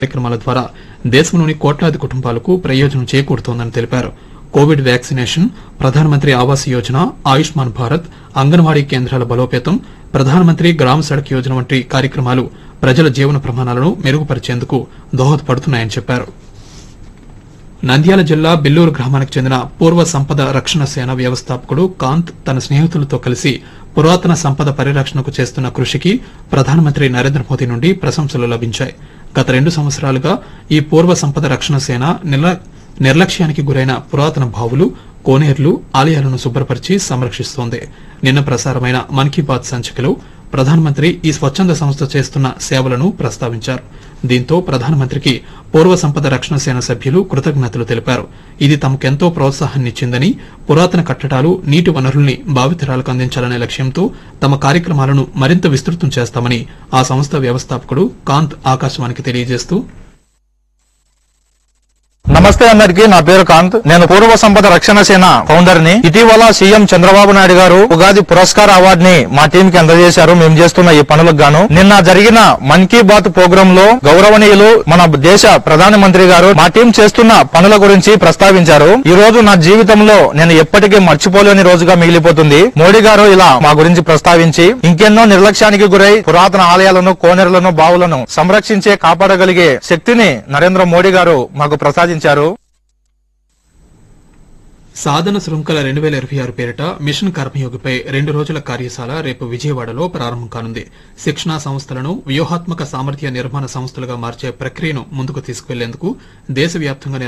కార్యక్రమాల ద్వారా దేశంలోని కోట్లాది కుటుంబాలకు ప్రయోజనం చేకూరుతోందని తెలిపారు కోవిడ్ వ్యాక్సినేషన్ ప్రధానమంత్రి ఆవాస్ యోజన ఆయుష్మాన్ భారత్ అంగన్వాడీ కేంద్రాల బలోపేతం ప్రధానమంత్రి గ్రామ సడక్ యోజన వంటి కార్యక్రమాలు ప్రజల జీవన ప్రమాణాలను మెరుగుపరిచేందుకు దోహదపడుతున్నాయని చెప్పారు నంద్యాల జిల్లా బిల్లూరు గ్రామానికి చెందిన పూర్వ సంపద రక్షణ సేన వ్యవస్థాపకుడు కాంత్ తన స్నేహితులతో కలిసి పురాతన సంపద పరిరక్షణకు చేస్తున్న కృషికి ప్రధానమంత్రి నరేంద్ర మోదీ నుండి ప్రశంసలు లభించాయి గత రెండు సంవత్సరాలుగా ఈ పూర్వ సంపద రక్షణ సేన నిర్ల- నిర్లక్ష్యానికి గురైన పురాతన బావులు కోనేర్లు ఆలయాలను శుభ్రపరిచి సంరక్షిస్తోంది నిన్న ప్రసారమైన మన్ కీ బాత్ సంచికలో ప్రధానమంత్రి ఈ స్వచ్ఛంద సంస్థ చేస్తున్న సేవలను ప్రస్తావించారు దీంతో ప్రధానమంత్రికి పూర్వ సంపద రక్షణ సేన సభ్యులు కృతజ్ఞతలు తెలిపారు ఇది తమకెంతో ప్రోత్సాహాన్నిచ్చిందని పురాతన కట్టడాలు నీటి వనరుల్ని భావితరాలకు అందించాలనే లక్ష్యంతో తమ కార్యక్రమాలను మరింత విస్తృతం చేస్తామని ఆ సంస్థ వ్యవస్థాపకుడు కాంత్ ఆకాశవాణికి తెలియజేస్తూ నమస్తే అందరికి నా పేరు కాంత్ నేను పూర్వ సంపద రక్షణ సేన ఫౌండర్ ని ఇటీవల సీఎం చంద్రబాబు నాయుడు గారు ఉగాది పురస్కార అవార్డు ని మా టీం కి అందజేశారు మేము చేస్తున్న ఈ పనులకు గాను నిన్న జరిగిన మన్ కీ బాత్ ప్రోగ్రామ్ లో గౌరవనీయులు మన దేశ ప్రధాన మంత్రి గారు మా టీం చేస్తున్న పనుల గురించి ప్రస్తావించారు ఈ రోజు నా జీవితంలో నేను ఎప్పటికీ మర్చిపోలేని రోజుగా మిగిలిపోతుంది మోడీ గారు ఇలా మా గురించి ప్రస్తావించి ఇంకెన్నో నిర్లక్ష్యానికి గురై పురాతన ఆలయాలను కోనేరులను బావులను సంరక్షించే కాపాడగలిగే శక్తిని నరేంద్ర మోడీ గారు మాకు ప్రసాదించారు సాధన శృంఖల రెండు వేల ఇరవై ఆరు పేరిట మిషన్ కర్మయోగిపై రెండు రోజుల కార్యశాల రేపు విజయవాడలో ప్రారంభం కానుంది శిక్షణా సంస్థలను వ్యూహాత్మక సామర్థ్య నిర్మాణ సంస్థలుగా మార్చే ప్రక్రియను ముందుకు తీసుకువెళ్లేందుకు దేశవ్యాప్తంగా